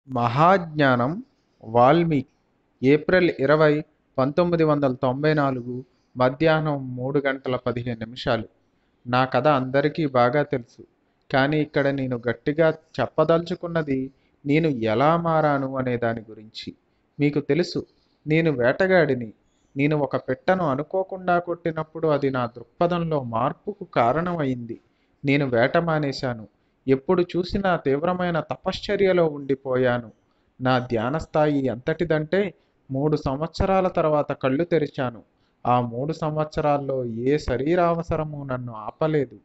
మహాజ్ఞానం వాల్మీకి ఏప్రిల్ ఇరవై పంతొమ్మిది వందల తొంభై నాలుగు మధ్యాహ్నం మూడు గంటల పదిహేను నిమిషాలు నా కథ అందరికీ బాగా తెలుసు కానీ ఇక్కడ నేను గట్టిగా చెప్పదలుచుకున్నది నేను ఎలా మారాను అనే దాని గురించి మీకు తెలుసు నేను వేటగాడిని నేను ఒక పెట్టను అనుకోకుండా కొట్టినప్పుడు అది నా దృక్పథంలో మార్పుకు కారణమైంది నేను వేట మానేశాను ఎప్పుడు చూసినా తీవ్రమైన తపశ్చర్యలో ఉండిపోయాను నా ధ్యాన స్థాయి ఎంతటిదంటే మూడు సంవత్సరాల తర్వాత కళ్ళు తెరిచాను ఆ మూడు సంవత్సరాల్లో ఏ శరీరావసరము నన్ను ఆపలేదు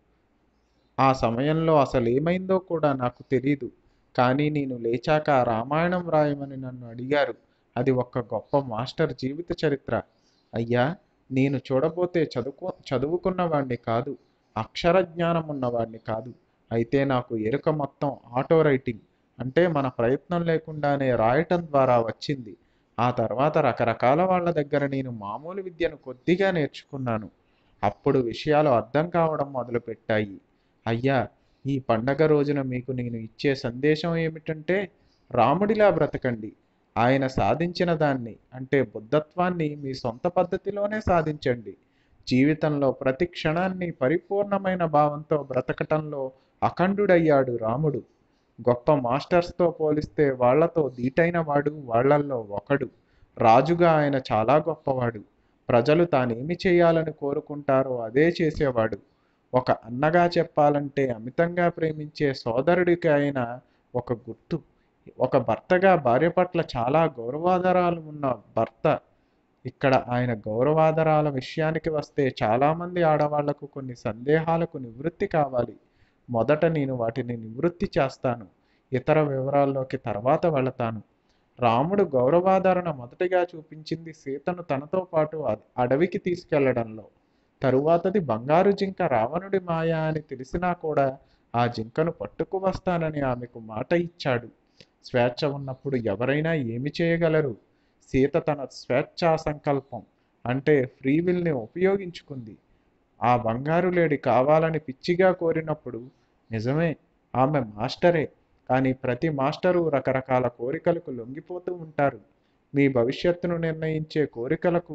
ఆ సమయంలో అసలు ఏమైందో కూడా నాకు తెలీదు కానీ నేను లేచాక రామాయణం రాయమని నన్ను అడిగారు అది ఒక గొప్ప మాస్టర్ జీవిత చరిత్ర అయ్యా నేను చూడబోతే చదువుకో చదువుకున్నవాణ్ణి కాదు అక్షర జ్ఞానం ఉన్నవాణ్ణి కాదు అయితే నాకు ఎరుక మొత్తం ఆటో రైటింగ్ అంటే మన ప్రయత్నం లేకుండానే రాయటం ద్వారా వచ్చింది ఆ తర్వాత రకరకాల వాళ్ళ దగ్గర నేను మామూలు విద్యను కొద్దిగా నేర్చుకున్నాను అప్పుడు విషయాలు అర్థం కావడం మొదలుపెట్టాయి అయ్యా ఈ పండగ రోజున మీకు నేను ఇచ్చే సందేశం ఏమిటంటే రాముడిలా బ్రతకండి ఆయన సాధించిన దాన్ని అంటే బుద్ధత్వాన్ని మీ సొంత పద్ధతిలోనే సాధించండి జీవితంలో ప్రతి క్షణాన్ని పరిపూర్ణమైన భావంతో బ్రతకటంలో అఖండుడయ్యాడు రాముడు గొప్ప మాస్టర్స్తో పోలిస్తే వాళ్లతో దీటైన వాడు వాళ్లల్లో ఒకడు రాజుగా ఆయన చాలా గొప్పవాడు ప్రజలు తానేమి చేయాలని కోరుకుంటారో అదే చేసేవాడు ఒక అన్నగా చెప్పాలంటే అమితంగా ప్రేమించే సోదరుడికి ఆయన ఒక గుర్తు ఒక భర్తగా భార్య పట్ల చాలా గౌరవాదరాలు ఉన్న భర్త ఇక్కడ ఆయన గౌరవాదరాల విషయానికి వస్తే చాలామంది ఆడవాళ్లకు కొన్ని సందేహాలకు నివృత్తి కావాలి మొదట నేను వాటిని నివృత్తి చేస్తాను ఇతర వివరాల్లోకి తర్వాత వెళతాను రాముడు గౌరవాదరణ మొదటిగా చూపించింది సీతను తనతో పాటు అడవికి తీసుకెళ్లడంలో తరువాతది బంగారు జింక రావణుడి మాయ అని తెలిసినా కూడా ఆ జింకను పట్టుకు వస్తానని ఆమెకు మాట ఇచ్చాడు స్వేచ్ఛ ఉన్నప్పుడు ఎవరైనా ఏమి చేయగలరు సీత తన స్వేచ్ఛా సంకల్పం అంటే ఫ్రీ విల్ని ఉపయోగించుకుంది ఆ బంగారు లేడి కావాలని పిచ్చిగా కోరినప్పుడు నిజమే ఆమె మాస్టరే కానీ ప్రతి మాస్టరు రకరకాల కోరికలకు లొంగిపోతూ ఉంటారు మీ భవిష్యత్తును నిర్ణయించే కోరికలకు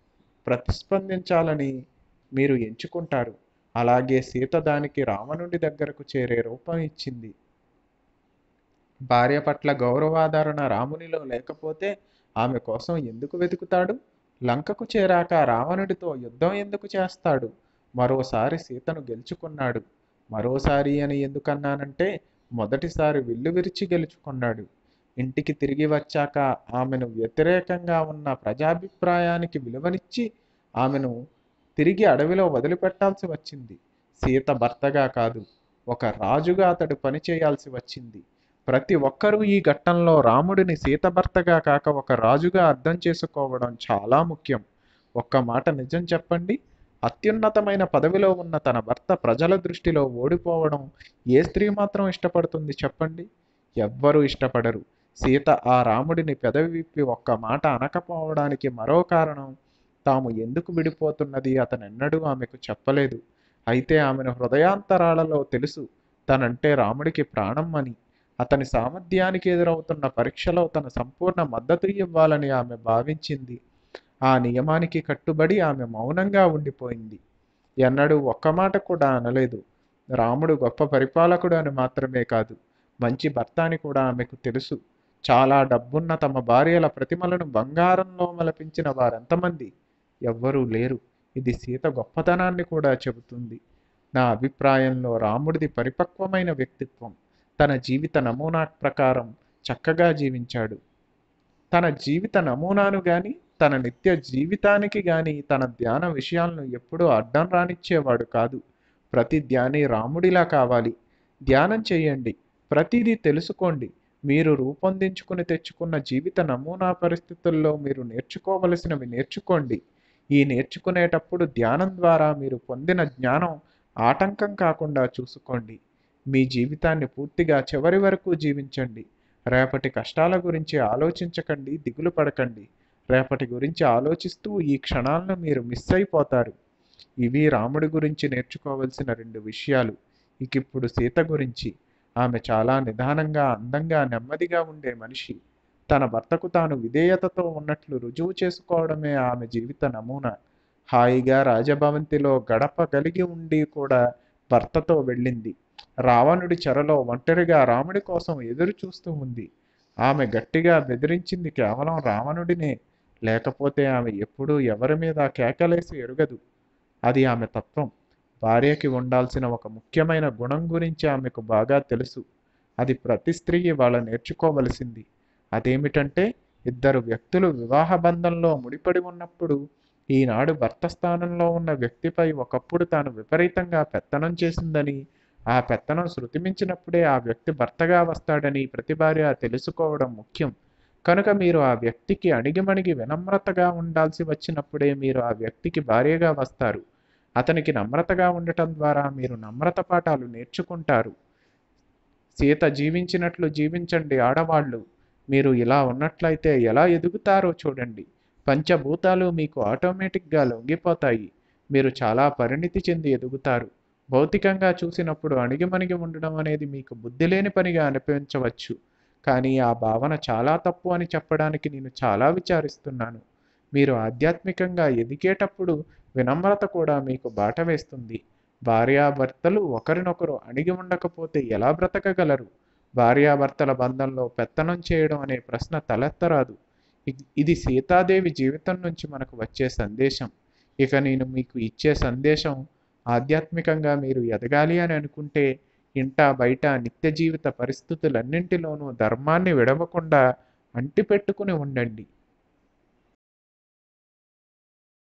ప్రతిస్పందించాలని మీరు ఎంచుకుంటారు అలాగే సీత దానికి రావణుడి దగ్గరకు చేరే రూపం ఇచ్చింది భార్య పట్ల గౌరవాదరణ రామునిలో లేకపోతే ఆమె కోసం ఎందుకు వెతుకుతాడు లంకకు చేరాక రావణుడితో యుద్ధం ఎందుకు చేస్తాడు మరోసారి సీతను గెలుచుకున్నాడు మరోసారి అని ఎందుకన్నానంటే మొదటిసారి విల్లు విరిచి గెలుచుకున్నాడు ఇంటికి తిరిగి వచ్చాక ఆమెను వ్యతిరేకంగా ఉన్న ప్రజాభిప్రాయానికి విలువనిచ్చి ఆమెను తిరిగి అడవిలో వదిలిపెట్టాల్సి వచ్చింది సీత భర్తగా కాదు ఒక రాజుగా అతడు పనిచేయాల్సి వచ్చింది ప్రతి ఒక్కరూ ఈ ఘట్టంలో రాముడిని సీత భర్తగా కాక ఒక రాజుగా అర్థం చేసుకోవడం చాలా ముఖ్యం ఒక్క మాట నిజం చెప్పండి అత్యున్నతమైన పదవిలో ఉన్న తన భర్త ప్రజల దృష్టిలో ఓడిపోవడం ఏ స్త్రీ మాత్రం ఇష్టపడుతుంది చెప్పండి ఎవ్వరూ ఇష్టపడరు సీత ఆ రాముడిని పెదవి విప్పి ఒక్క మాట అనకపోవడానికి మరో కారణం తాము ఎందుకు విడిపోతున్నది అతనెన్నడూ ఆమెకు చెప్పలేదు అయితే ఆమెను హృదయాంతరాలలో తెలుసు తనంటే రాముడికి ప్రాణం అని అతని సామర్థ్యానికి ఎదురవుతున్న పరీక్షలో తన సంపూర్ణ మద్దతు ఇవ్వాలని ఆమె భావించింది ఆ నియమానికి కట్టుబడి ఆమె మౌనంగా ఉండిపోయింది ఎన్నడూ ఒక్క మాట కూడా అనలేదు రాముడు గొప్ప పరిపాలకుడు అని మాత్రమే కాదు మంచి భర్త అని కూడా ఆమెకు తెలుసు చాలా డబ్బున్న తమ భార్యల ప్రతిమలను బంగారంలో మలపించిన వారెంతమంది ఎవ్వరూ లేరు ఇది సీత గొప్పతనాన్ని కూడా చెబుతుంది నా అభిప్రాయంలో రాముడిది పరిపక్వమైన వ్యక్తిత్వం తన జీవిత నమూనా ప్రకారం చక్కగా జీవించాడు తన జీవిత నమూనాను గాని తన నిత్య జీవితానికి గాని తన ధ్యాన విషయాలను ఎప్పుడూ అడ్డం రానిచ్చేవాడు కాదు ప్రతి ధ్యాని రాముడిలా కావాలి ధ్యానం చేయండి ప్రతిదీ తెలుసుకోండి మీరు రూపొందించుకుని తెచ్చుకున్న జీవిత నమూనా పరిస్థితుల్లో మీరు నేర్చుకోవలసినవి నేర్చుకోండి ఈ నేర్చుకునేటప్పుడు ధ్యానం ద్వారా మీరు పొందిన జ్ఞానం ఆటంకం కాకుండా చూసుకోండి మీ జీవితాన్ని పూర్తిగా చివరి వరకు జీవించండి రేపటి కష్టాల గురించి ఆలోచించకండి దిగులు పడకండి రేపటి గురించి ఆలోచిస్తూ ఈ క్షణాలను మీరు మిస్ అయిపోతారు ఇవి రాముడి గురించి నేర్చుకోవలసిన రెండు విషయాలు ఇక ఇప్పుడు సీత గురించి ఆమె చాలా నిదానంగా అందంగా నెమ్మదిగా ఉండే మనిషి తన భర్తకు తాను విధేయతతో ఉన్నట్లు రుజువు చేసుకోవడమే ఆమె జీవిత నమూనా హాయిగా రాజభవంతిలో గడప కలిగి ఉండి కూడా భర్తతో వెళ్ళింది రావణుడి చెరలో ఒంటరిగా రాముడి కోసం ఎదురు చూస్తూ ఉంది ఆమె గట్టిగా బెదిరించింది కేవలం రావణుడినే లేకపోతే ఆమె ఎప్పుడూ ఎవరి మీద కేకలేసి ఎరుగదు అది ఆమె తత్వం భార్యకి ఉండాల్సిన ఒక ముఖ్యమైన గుణం గురించి ఆమెకు బాగా తెలుసు అది ప్రతి స్త్రీ ఇవాళ నేర్చుకోవలసింది అదేమిటంటే ఇద్దరు వ్యక్తులు వివాహ బంధంలో ముడిపడి ఉన్నప్పుడు ఈనాడు భర్త స్థానంలో ఉన్న వ్యక్తిపై ఒకప్పుడు తాను విపరీతంగా పెత్తనం చేసిందని ఆ పెత్తనం శృతిమించినప్పుడే ఆ వ్యక్తి భర్తగా వస్తాడని ప్రతి భార్య తెలుసుకోవడం ముఖ్యం కనుక మీరు ఆ వ్యక్తికి అణిగిమణిగి వినమ్రతగా ఉండాల్సి వచ్చినప్పుడే మీరు ఆ వ్యక్తికి భార్యగా వస్తారు అతనికి నమ్రతగా ఉండటం ద్వారా మీరు నమ్రత పాఠాలు నేర్చుకుంటారు సీత జీవించినట్లు జీవించండి ఆడవాళ్ళు మీరు ఇలా ఉన్నట్లయితే ఎలా ఎదుగుతారో చూడండి పంచభూతాలు మీకు ఆటోమేటిక్గా లొంగిపోతాయి మీరు చాలా పరిణితి చెంది ఎదుగుతారు భౌతికంగా చూసినప్పుడు అణిగిమణిగి ఉండడం అనేది మీకు బుద్ధి లేని పనిగా అనిపించవచ్చు కానీ ఆ భావన చాలా తప్పు అని చెప్పడానికి నేను చాలా విచారిస్తున్నాను మీరు ఆధ్యాత్మికంగా ఎదిగేటప్పుడు వినమ్రత కూడా మీకు బాట వేస్తుంది భార్యాభర్తలు ఒకరినొకరు అణిగి ఉండకపోతే ఎలా బ్రతకగలరు భార్యాభర్తల బంధంలో పెత్తనం చేయడం అనే ప్రశ్న తలెత్తరాదు ఇ- ఇది సీతాదేవి జీవితం నుంచి మనకు వచ్చే సందేశం ఇక నేను మీకు ఇచ్చే సందేశం ఆధ్యాత్మికంగా మీరు ఎదగాలి అని అనుకుంటే ఇంట బయట నిత్య జీవిత పరిస్థితులన్నింటిలోనూ ధర్మాన్ని విడవకుండా అంటిపెట్టుకుని ఉండండి